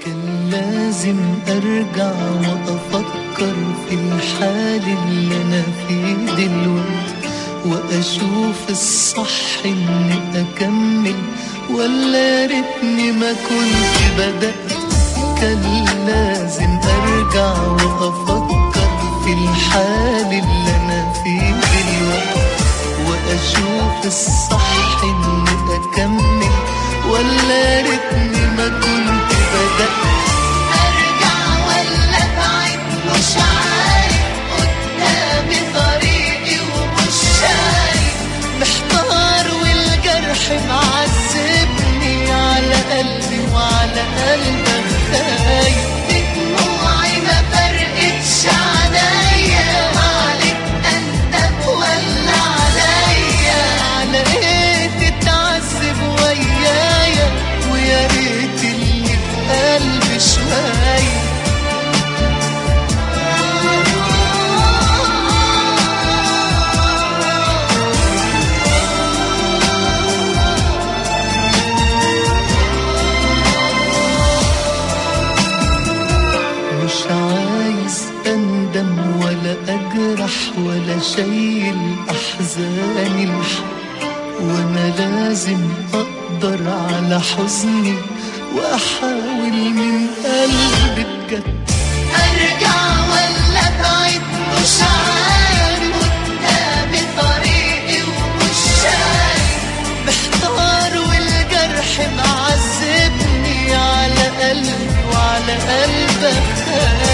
كان لازم ارجع وافكر في الحال اللي انا فيه دلوقتي واشوف الصح اني اكمل ولا يا ريتني ما كنت بدأت كان لازم ارجع وافكر في الحال اللي انا فيه دلوقتي واشوف الصح اني اكمل ولا يا ريتني ما كنت بدأت ارجع ولا ابعد مش عارف قدامي طريقي ومش شايف محتار والجرح معذبني على قلبي وعلى قلبك خايف دموعي ما فرقتش عليا عليك اندم ولا عليا على ايه تتعذب ويايا ويا ريت اللي في قلبي شويه مش عايز اندم ولا اجرح ولا شيل احزاني الحق وانا لازم اقدر على حزني واحاول من قلبي بجد ارجع ولا ابعد مش عارف قدامي طريقي ومش شايف محتار والجرح معذبني على قلبي وعلى قلبك خايف